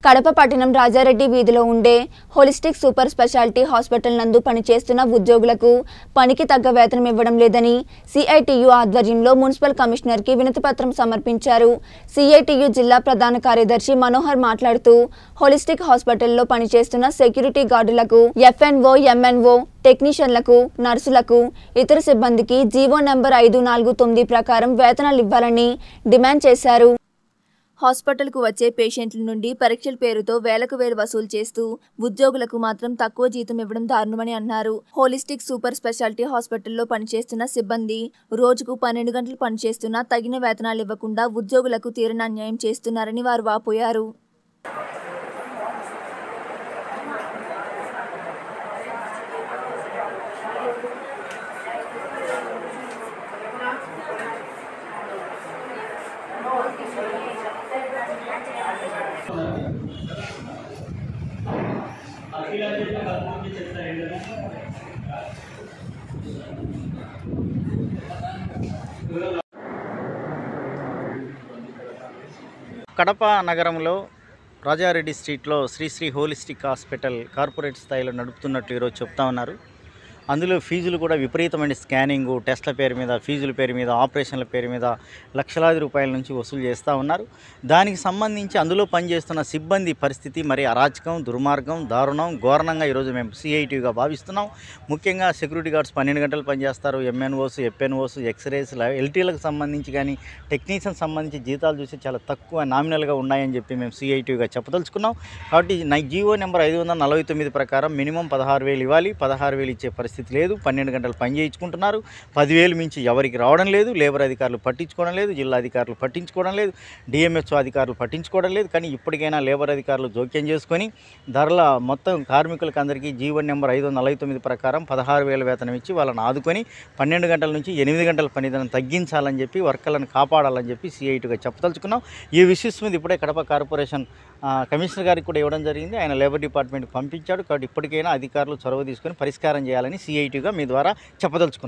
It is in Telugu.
కడప పట్టణం రాజారెడ్డి వీధిలో ఉండే హోలిస్టిక్ సూపర్ స్పెషాలిటీ హాస్పిటల్ నందు పనిచేస్తున్న ఉద్యోగులకు పనికి తగ్గ వేతనం ఇవ్వడం లేదని సిఐటియు ఆధ్వర్యంలో మున్సిపల్ కమిషనర్కి వినతిపత్రం సమర్పించారు సిఐటియు జిల్లా ప్రధాన కార్యదర్శి మనోహర్ మాట్లాడుతూ హోలిస్టిక్ హాస్పిటల్లో పనిచేస్తున్న సెక్యూరిటీ గార్డులకు ఎఫ్ఎన్ఓ ఎంఎన్ఓ టెక్నీషియన్లకు నర్సులకు ఇతర సిబ్బందికి జీవో నెంబర్ ఐదు నాలుగు తొమ్మిది ప్రకారం వేతనాలు ఇవ్వాలని డిమాండ్ చేశారు హాస్పిటల్కు వచ్చే పేషెంట్ల నుండి పరీక్షల పేరుతో వేలకు వేలు వసూలు చేస్తూ ఉద్యోగులకు మాత్రం తక్కువ జీతం ఇవ్వడం దారుణమని అన్నారు హోలిస్టిక్ సూపర్ స్పెషాలిటీ హాస్పిటల్లో పనిచేస్తున్న సిబ్బంది రోజుకు పన్నెండు గంటలు పనిచేస్తున్నా తగిన వేతనాలు ఇవ్వకుండా ఉద్యోగులకు తీరని అన్యాయం చేస్తున్నారని వారు వాపోయారు కడప నగరంలో రాజారెడ్డి స్ట్రీట్లో శ్రీశ్రీ హోలిస్టిక్ హాస్పిటల్ కార్పొరేట్ స్థాయిలో నడుపుతున్నట్లు ఈరోజు చెప్తా ఉన్నారు అందులో ఫీజులు కూడా విపరీతమైన స్కానింగు టెస్ట్ల పేరు మీద ఫీజుల పేరు మీద ఆపరేషన్ల పేరు మీద లక్షలాది రూపాయల నుంచి వసూలు చేస్తూ ఉన్నారు దానికి సంబంధించి అందులో పనిచేస్తున్న సిబ్బంది పరిస్థితి మరి అరాచకం దుర్మార్గం దారుణం ఘోరణంగా ఈరోజు మేము సిఐటిగా భావిస్తున్నాం ముఖ్యంగా సెక్యూరిటీ గార్డ్స్ పన్నెండు గంటలు పనిచేస్తారు ఎంఎన్ఓస్ ఎఫ్ఎన్ఓస్ ఎక్స్రేస్ ఎల్టీలకు సంబంధించి కానీ టెక్నీషియన్ సంబంధించి జీతాలు చూసి చాలా తక్కువ నామినల్గా ఉన్నాయని చెప్పి మేము సిఐటిగా చెప్పదలుచుకున్నాం కాబట్టి నై జీవో నెంబర్ ఐదు వందల నలభై తొమ్మిది ప్రకారం మినిమం పదహారు వేలు ఇవ్వాలి పదహారు వేలు ఇచ్చే పరిస్థితి లేదు పన్నెండు గంటలు పని చేయించుకుంటున్నారు పదివేలు మించి ఎవరికి రావడం లేదు లేబర్ అధికారులు పట్టించుకోవడం లేదు జిల్లా అధికారులు పట్టించుకోవడం లేదు డిఎంహెచ్ఓ అధికారులు పట్టించుకోవడం లేదు కానీ ఇప్పటికైనా లేబర్ అధికారులు జోక్యం చేసుకొని ధరల మొత్తం కార్మికులకు అందరికీ జీవన్ నెంబర్ ఐదు వందల నలభై తొమ్మిది ప్రకారం పదహారు వేల వేతనం ఇచ్చి వాళ్ళని ఆదుకొని పన్నెండు గంటల నుంచి ఎనిమిది గంటల పనిదినం తగ్గించాలని చెప్పి వర్కర్లను కాపాడాలని చెప్పి సిఐటిగా చెప్పదలుచుకున్నాం ఈ విషయం మీద ఇప్పుడే కడప కార్పొరేషన్ ఆ, కమిషనర్ గారికి కూడా ఇవ్వడం జరిగింది ఆయన లేబర్ డిపార్ట్మెంట్కి పంపించాడు కాబట్టి ఇప్పటికైనా అధికారులు చొరవ తీసుకొని పరిష్కారం చేయాలని సిఐటిగా మీ ద్వారా చెప్పదలుచుకున్నాం